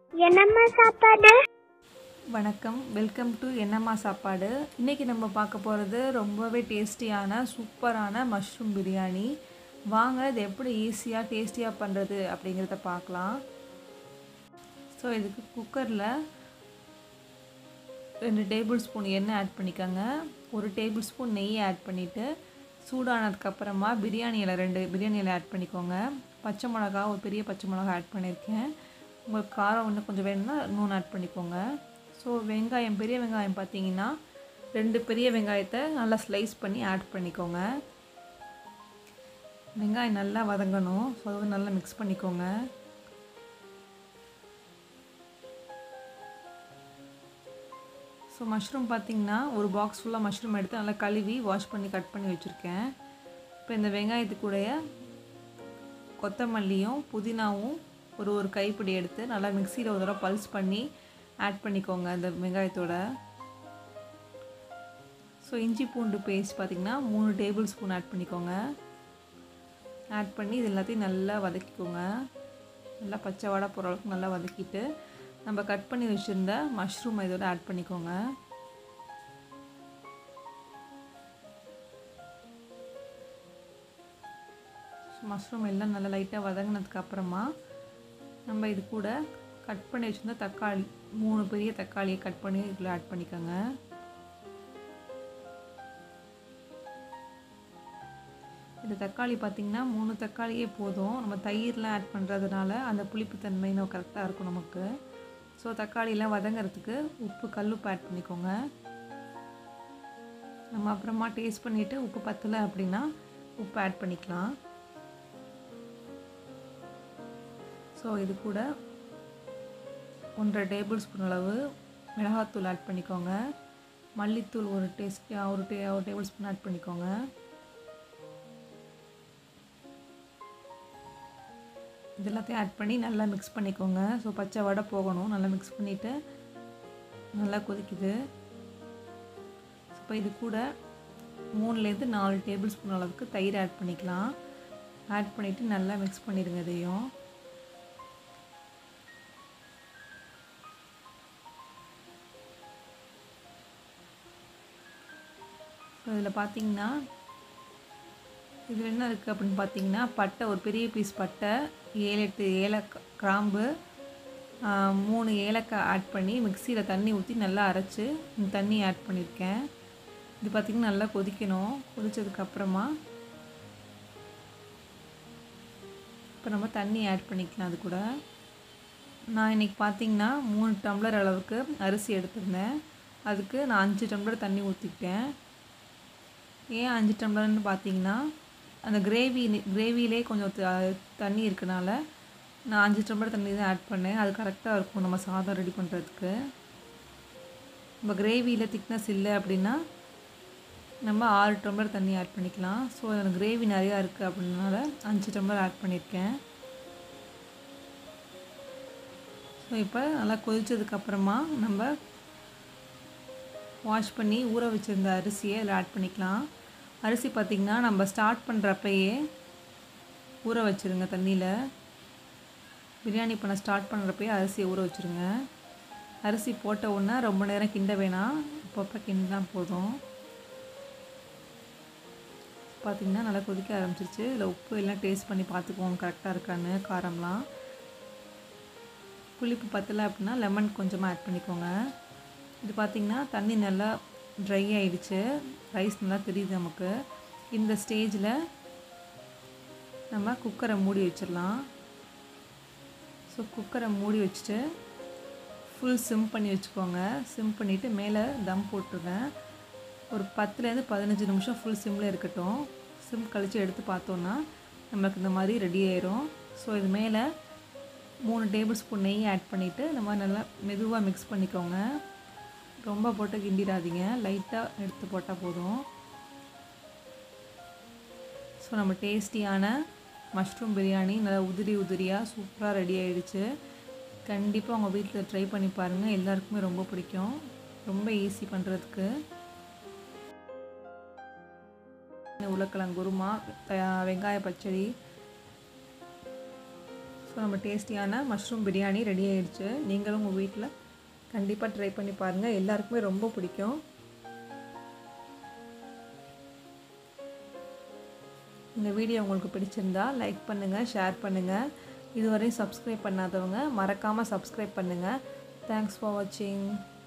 என்னம்மா சாப்பாடு வணக்கம் வெல்கம் டு என்னம்மா சாப்பாடு இன்றைக்கி நம்ம பார்க்க போகிறது ரொம்பவே டேஸ்டியான சூப்பரான மஷ்ரூம் பிரியாணி வாங்க இது எப்படி ஈஸியாக டேஸ்டியாக பண்ணுறது அப்படிங்கிறத பார்க்கலாம் ஸோ இதுக்கு குக்கரில் ரெண்டு டேபிள் ஸ்பூன் எண்ணெய் ஆட் பண்ணிக்கோங்க ஒரு டேபிள் ஸ்பூன் நெய் ஆட் பண்ணிவிட்டு சூடானதுக்கப்புறமா பிரியாணி இலை ரெண்டு பிரியாணி இலை ஆட் பண்ணிக்கோங்க பச்சை மிளகா ஒரு பெரிய பச்சை மிளகா ஆட் பண்ணியிருக்கேன் உங்களுக்கு காரம் இன்னும் கொஞ்சம் வேணும்னா நூன் ஆட் பண்ணிக்கோங்க ஸோ வெங்காயம் பெரிய வெங்காயம் பார்த்தீங்கன்னா ரெண்டு பெரிய வெங்காயத்தை நல்லா ஸ்லைஸ் பண்ணி ஆட் பண்ணிக்கோங்க வெங்காயம் நல்லா வதங்கணும் ஸோ அது நல்லா மிக்ஸ் பண்ணிக்கோங்க ஸோ மஷ்ரூம் பார்த்திங்கன்னா ஒரு பாக்ஸ் ஃபுல்லாக மஷ்ரூம் எடுத்து நல்லா கழுவி வாஷ் பண்ணி கட் பண்ணி வச்சுருக்கேன் இப்போ இந்த வெங்காயத்துக்குடைய கொத்தமல்லியும் புதினாவும் ஒரு ஒரு கைப்பிடி எடுத்து நல்லா மிக்சியில் ஒரு தடவை பல்ஸ் பண்ணி ஆட் பண்ணிக்கோங்க அந்த வெங்காயத்தோட ஸோ இஞ்சி பூண்டு பேஸ்ட் பார்த்திங்கன்னா மூணு டேபிள் ஸ்பூன் ஆட் பண்ணிக்கோங்க ஆட் பண்ணி இது எல்லாத்தையும் நல்லா வதக்கிக்கோங்க நல்லா பச்சை வடை போகிற அளவுக்கு நல்லா வதக்கிட்டு நம்ம கட் பண்ணி வச்சுருந்த மஷ்ரூம் இதோட ஆட் பண்ணிக்கோங்க மஷ்ரூம் எல்லாம் நல்லா லைட்டாக வதங்கினதுக்கு அப்புறமா நம்ம இது கூட கட் பண்ணி வச்சுருந்த தக்காளி மூணு பெரிய தக்காளியை கட் பண்ணி இதில் ஆட் பண்ணிக்கோங்க இந்த தக்காளி பார்த்திங்கன்னா மூணு தக்காளியே போதும் நம்ம தயிர்லாம் ஆட் பண்ணுறதுனால அந்த புளிப்புத்தன்மை இன்னும் கரெக்டாக இருக்கும் நமக்கு ஸோ தக்காளியெலாம் வதங்கிறதுக்கு உப்பு கல்லுப்பு ஆட் பண்ணிக்கோங்க நம்ம அப்புறமா டேஸ்ட் பண்ணிவிட்டு உப்பு பத்தலை அப்படின்னா உப்பு ஆட் பண்ணிக்கலாம் ஸோ இது கூட ஒன்றரை டேபிள் ஸ்பூன் அளவு மிளகாத்தூள் ஆட் பண்ணிக்கோங்க மல்லித்தூள் ஒரு டேஸ்ட் ஒரு டே ஒரு டேபிள் ஸ்பூன் ஆட் பண்ணிக்கோங்க இது எல்லாத்தையும் ஆட் பண்ணி நல்லா மிக்ஸ் பண்ணிக்கோங்க ஸோ பச்சை வடை போகணும் நல்லா மிக்ஸ் பண்ணிவிட்டு நல்லா கொதிக்குது இப்போ இது கூட மூணுலேருந்து நாலு டேபிள் ஸ்பூன் அளவுக்கு தயிர் ஆட் பண்ணிக்கலாம் ஆட் பண்ணிவிட்டு நல்லா மிக்ஸ் பண்ணிடுங்க இதையும் ஸோ இதில் பார்த்தீங்கன்னா இதில் என்ன இருக்குது அப்படின்னு பார்த்தீங்கன்னா பட்டை ஒரு பெரிய பீஸ் பட்டை ஏழு எட்டு ஏலக்காய் கிராம்பு மூணு ஏலக்காய் ஆட் பண்ணி மிக்சியில் தண்ணி ஊற்றி நல்லா அரைச்சி இந்த தண்ணி ஆட் பண்ணியிருக்கேன் இது பார்த்திங்கன்னா நல்லா கொதிக்கணும் கொதித்ததுக்கப்புறமா இப்போ நம்ம தண்ணி ஆட் பண்ணிக்கலாம் அது கூட நான் இன்றைக்கி பார்த்திங்கன்னா மூணு டம்ளர் அளவுக்கு அரிசி எடுத்திருந்தேன் அதுக்கு நான் அஞ்சு டம்ளர் தண்ணி ஊற்றிக்கிட்டேன் ஏன் அஞ்சு டம்ளர்னு பார்த்தீங்கன்னா அந்த கிரேவி கிரேவிலே கொஞ்சம் தண்ணி இருக்கனால நான் அஞ்சு டம்ளர் தண்ணி தான் ஆட் பண்ணேன் அது கரெக்டாக இருக்கும் நம்ம சாதம் ரெடி பண்ணுறதுக்கு நம்ம கிரேவியில் திக்னஸ் இல்லை அப்படின்னா நம்ம ஆறு டம்ளர் தண்ணி ஆட் பண்ணிக்கலாம் ஸோ எனக்கு கிரேவி நிறையா இருக்குது அப்படின்னால அஞ்சு டம்ளர் ஆட் பண்ணியிருக்கேன் ஸோ இப்போ நல்லா கொதிச்சதுக்கப்புறமா நம்ம வாஷ் பண்ணி ஊற வச்சுருந்த அரிசியை அதில் ஆட் பண்ணிக்கலாம் அரிசி பார்த்திங்கன்னா நம்ம ஸ்டார்ட் பண்ணுறப்பயே ஊற வச்சுருங்க தண்ணியில் பிரியாணி பண்ண ஸ்டார்ட் பண்ணுறப்பயே அரிசியை ஊற வச்சுருங்க அரிசி போட்ட உடனே ரொம்ப நேரம் கிண்ட வேணாம் அப்பப்போ கிண்டினா போதும் பார்த்திங்கன்னா நல்லா கொதிக்க ஆரம்பிச்சிருச்சு இதில் உப்பு எல்லாம் டேஸ்ட் பண்ணி பார்த்துக்குவோம் கரெக்டாக இருக்கான்னு காரம்லாம் புளிப்பு பத்தலை அப்படின்னா லெமன் கொஞ்சமாக ஆட் பண்ணிக்கோங்க இது பார்த்திங்கன்னா தண்ணி நல்லா ட்ரை ஆகிடுச்சு ரைஸ் நல்லா தெரியுது நமக்கு இந்த ஸ்டேஜில் நம்ம குக்கரை மூடி வச்சிடலாம் ஸோ குக்கரை மூடி வச்சுட்டு ஃபுல் சிம் பண்ணி வச்சுக்கோங்க சிம் பண்ணிவிட்டு மேலே தம் போட்டுருங்க ஒரு பத்துலேருந்து பதினஞ்சு நிமிஷம் ஃபுல் சிம்மில் இருக்கட்டும் சிம் கழித்து எடுத்து பார்த்தோன்னா நமக்கு இந்த மாதிரி ரெடி ஆயிரும் ஸோ இது மேலே மூணு டேபிள் ஸ்பூன் நெய் ஆட் பண்ணிவிட்டு இந்த மாதிரி நல்லா மெதுவாக மிக்ஸ் பண்ணிக்கோங்க ரொம்ப போட்டு கிண்டிடாதீங்க லைட்டாக எடுத்து போட்டால் போதும் ஸோ நம்ம டேஸ்டியான மஷ்ரூம் பிரியாணி நல்லா உதிரி உதிரியாக சூப்பராக ரெடி ஆகிடுச்சு கண்டிப்பாக உங்கள் வீட்டில் ட்ரை பண்ணி பாருங்கள் எல்லாருக்குமே ரொம்ப பிடிக்கும் ரொம்ப ஈஸி பண்ணுறதுக்கு உருளைக்கிழங்கு குருமா வெங்காய பச்சடி ஸோ நம்ம டேஸ்டியான மஷ்ரூம் பிரியாணி ரெடி ஆயிடுச்சு நீங்களும் உங்கள் வீட்டில் கண்டிப்பாக ட்ரை பண்ணி பாருங்கள் எல்லாருக்குமே ரொம்ப பிடிக்கும் இந்த வீடியோ உங்களுக்கு பிடிச்சிருந்தா லைக் பண்ணுங்கள் ஷேர் பண்ணுங்கள் இதுவரையும் சப்ஸ்கிரைப் பண்ணாதவங்க மறக்காமல் சப்ஸ்கிரைப் பண்ணுங்கள் தேங்க்ஸ் ஃபார் வாட்சிங்